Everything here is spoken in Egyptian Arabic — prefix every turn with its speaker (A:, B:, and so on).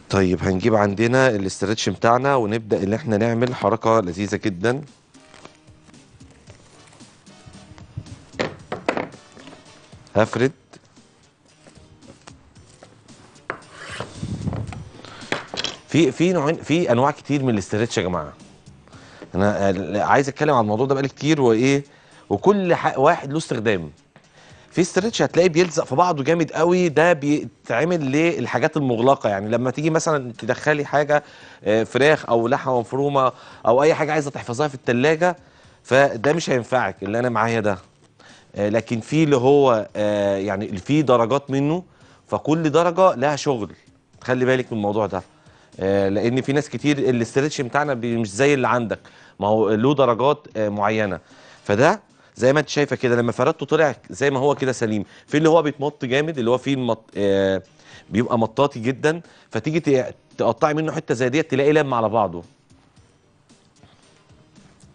A: طيب هنجيب عندنا الاسترتش بتاعنا ونبدأ ان احنا نعمل حركة لذيذة جدا هفرد في في نوعين في انواع كتير من الاسترتش يا جماعه انا آه، عايز اتكلم عن الموضوع ده بقالي كتير وايه وكل ح- واحد له استخدام في استرتش هتلاقيه بيلزق في بعضه جامد قوي ده بيتعمل للحاجات المغلقه يعني لما تيجي مثلا تدخلي حاجه آه، فراخ او لحمه مفرومه او اي حاجه عايزه تحفظها في التلاجة فده مش هينفعك اللي انا معايا ده آه، لكن في اللي هو آه، يعني في درجات منه فكل درجه لها شغل خلي بالك من الموضوع ده آه، لان في ناس كتير الاسترتش بتاعنا بي- مش زي اللي عندك ما هو له درجات آه، معينه فده زي ما انت شايفه كده لما فردته طلع زي ما هو كده سليم في اللي هو بيتمط جامد اللي هو فيه المط... آه، بيبقى مطاطي جدا فتيجي ت- تقطعي منه حته زي ديت تلاقيه لم على بعضه